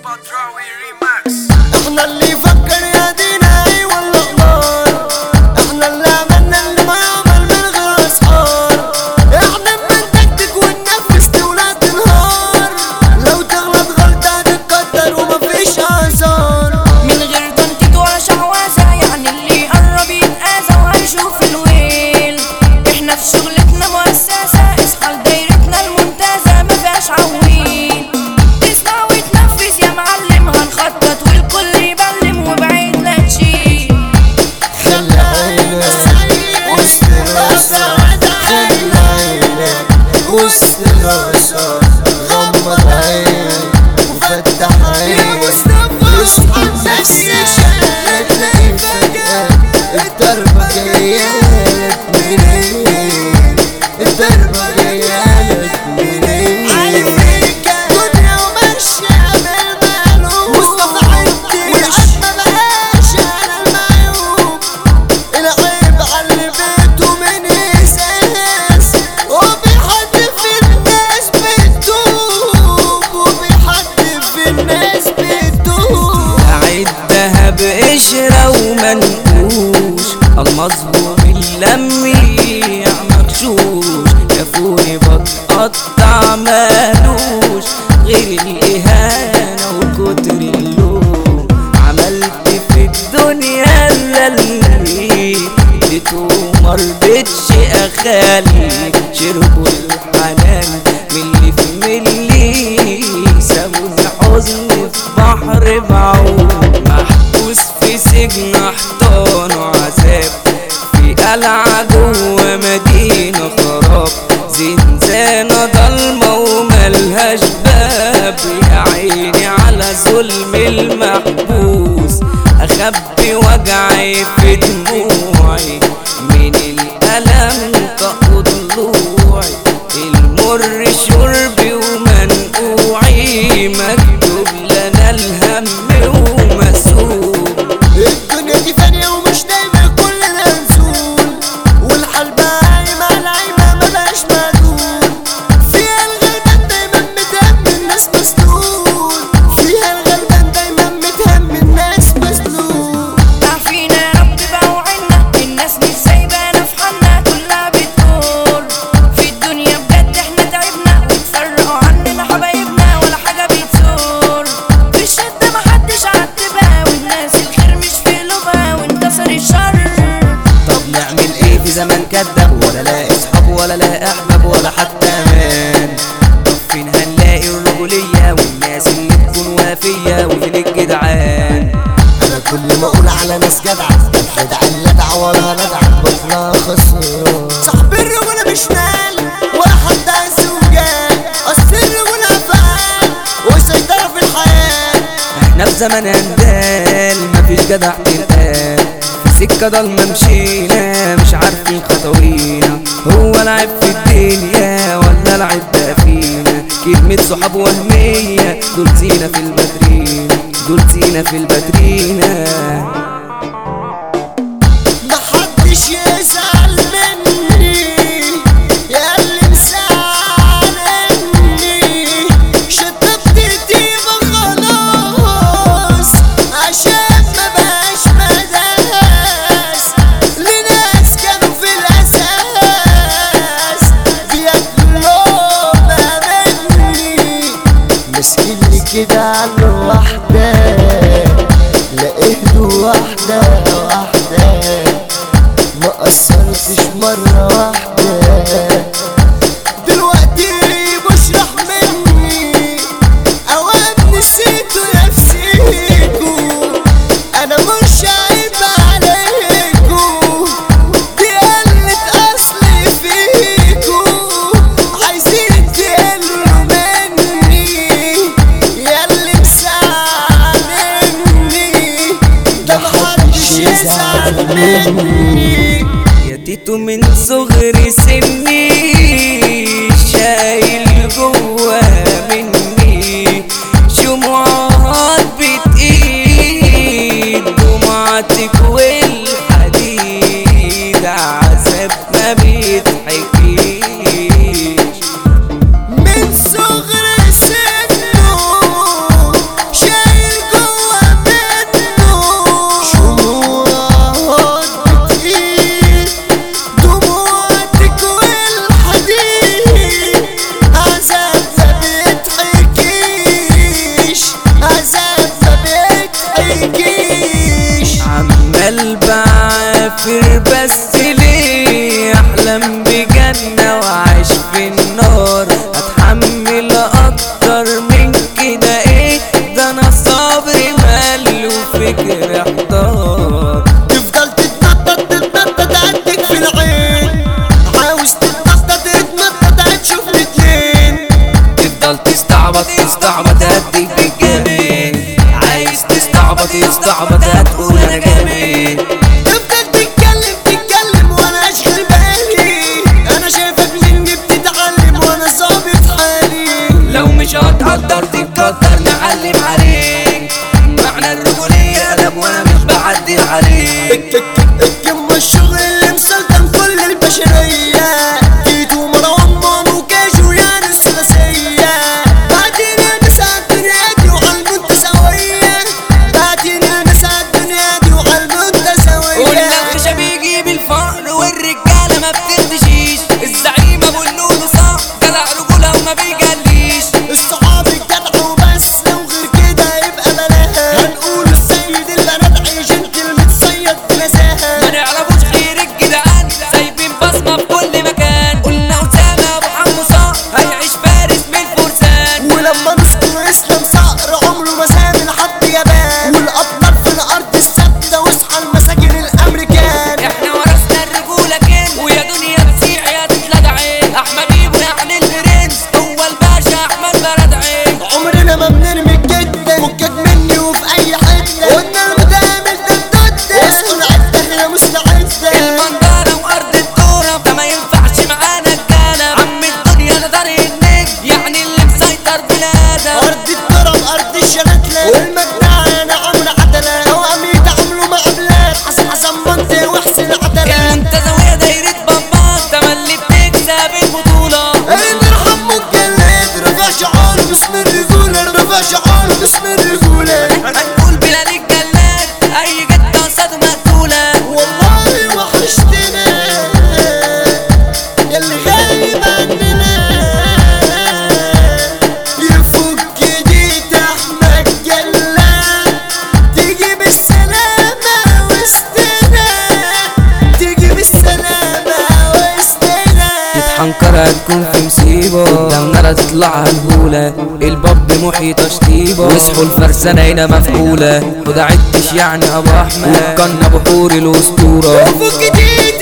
البدراوي ريماكس احنا اللي فكر يا دينا اي والله قمار احنا اللي عملنا اللي ما يعمل من غير اسحار احنا بنتكتك وننفذ ولاد النهار لو تغلط غلطة تتقدر ومفيش اعذار من غير تنطيط ولا شعوذة يعني اللي قرب يتأذى وهيشوف الويل احنا في شغلتنا مؤسسة اصحى لدايرتنا الممتازة مفيهاش عويل اسمع وتنفذ يا معلم هنخطط والكل يبلم وبعيد لا تشيل خلي عينك وسط راسك خلي عينك وسط راسك غمض عينك وفتح عينك اصحى بس هتلاقي فجأة الضربة جايالك منين الضربة جايالك منين دنيا وماشية بالمعلوم مصطفى عندي والعيب ما بقاش على المعيوب العيب على اللي بيته من اساس وبيحدف الناس بتدوب وبيحدف الناس بتدوب قاعد دهب قشرة ومنقوش المظلوم اللمي مغشوش شافوني بتقطع مالوش غير الإهانة وكتر اللوم عملت في الدنيا اللي اديته مرضتش اخلي شربوا الحنان ملي في ملي سابوا الحزن في بحر معوم محبوس في سجن احضان وعذاب في قلعة جوه مدينة خراب زنزانة ضلمة وملهاش باب يا عيني على ظلم المحبوس أخبي وجعي في دموعي من الألم تقود ضلوعي المر شربي ومنقوعي مكتوب لنا الهم ومسؤول الدنيا دي فانية ومش دايما كلنا نزول والحال بقى عايمة على عايمة مبقاش معدول فيها الغلبان دايما متهم الناس مسلول فيها الغلبان دايما متهم الناس مسلول عافينا يا رب بقى وعنا الناس مش سايبانا في حالنا كلها بتقول في الدنيا بجد احنا تعبنا واتفرقوا عننا حبايبنا ولا حاجة بتزور في الشدة محدش عاتبها والناس الخير مش في قلوبها وانتصر الشر طب نعمل ايه في زمن كدب ولا لاقي اصحاب ولا لاقي احباب ولا حتى امان طب فين هنلاقي الرجولية والناس اللي تكون وافية وفين الجدعان انا كل ما اقول على ناس جدعة الحد على لدع ولا لدع بطلع خسران صاحب الرجولة مش مال ولا حد عايز وجال اصل الرجولة افعال وسيطرة في الحياة احنا في زمن هندال مفيش جدع تنقال في سكة ضلمة مشينا مش عارفين خطوينا هو العيب في الدنيا ولا العيب ده فينا كلمة صحاب وهمية دول زينة في البدرينا دول زينة في البدرينا محدش يزعل مني يا اللي مزعلني شطبت تيبة خلاص عشان ما بقاش مداس لناس كانوا في الأساس بياكلوا مني مسكين كده على واحدة لقيت واحدة واحدة ما قصرتش مرة واحدة دلوقتي بشرح مني أوقات نسيتوا نفسيكوا أنا مش عيب عليكوا دي قلة أصلي فيكوا عايزين تقلوا مني ياللي مساعدني ده محدش يزعل مني يا تيتو من صغر سني شايل جوا مني شموعات بتقيد دمعتك والحديد عذاب ما بيضحكيش من صغر سنه شايل اسافر بس ليه احلم بجنة واعيش في النار اتحمل اكتر من كده ايه ده انا صبري مل وفكري احتار تفضل تتنطط تتنطط عندك في العين عاوز تتنطط تتنطط هتشوف الاتنين تفضل تستعبط تستعبط هديك بالجميل عايز تستعبط تستعبط هتقول انا جميل تفضل تتكلم تتكلم وانا اشغل بالي انا شايفك مني بتتعلم وانا ظابط حالي لو مش هتقدر تتقدر نعلم عليك معنى الرجولية قلم وانا مش بعدي عليك الكم الشغل اللي مسلطن كل البشرية تيتو مروان مانو كاجو يعني الثلاثية بعدين المسا الدنيا دي وعلى المتساوية بعدين المسا الدنيا دي وعلى المتساوية قلنا الخشب بيجيب الفقر والرجالة ما بتردشيش الزعيم ابو اللولو صح جدع رجولة وما بيجليش الصحاب الجدع وبس لو غير كده يبقى بلاها هنقول السيد البنات عايشين كلمة صيد في ما نزاهة نعرفوش غير الجدعان سايبين بصمة في كل مكان قلنا أسامة أبو حمو صح هيعيش فارس من الفرسان ولما نذكر اسلام صقر عمره ما ساب لحد يابان والابطال في الارض الثابته واصحى المساجين الامريكان احنا ورثنا الرجولة كن ويا دنيا تسيع يا تتلدع عين أحمد إيبو يعني البرنس هو الباشا أحمد بلد عين عمرنا ما بنرمي الجدة فكك مني وفي اي حته قلنا المدامل ده الدودة واسكن عدة هي مستعدة المنظرة وأرض الدورة ده ما ينفعش معانا رجالة عم الدنيا ده طريق النجم يعني اللي مسيطر بلادة ارض الضرب ارض الشناتلة والمجدع انا عمرو عدلة توامي تعملوا مع بلاد حسن حسن منطق وحسن عدلة المنتزه وهي دايرة باباك تملي بتكسب البطولة ارحم مجلد رفع شعاره باسم الرجولة رفع شعاره باسم الرجولة هنقول بلال الجلاد أي جدة قصاده مقتولة والله وحشتنا ياللي غايب عننا يفك ايديك احمد جلاد تيجي بالسلامة وسطنا تيجي بالسلامة وسطنا تتحنكر هتكون في مصيبة قدامنا لا تطلع هالهولة الباب محي تشطيبة وصحوا الفرسانة هنا مفعولة وده عدتش يعني أبو أحمد وكان بحور الأسطورة فك ايديك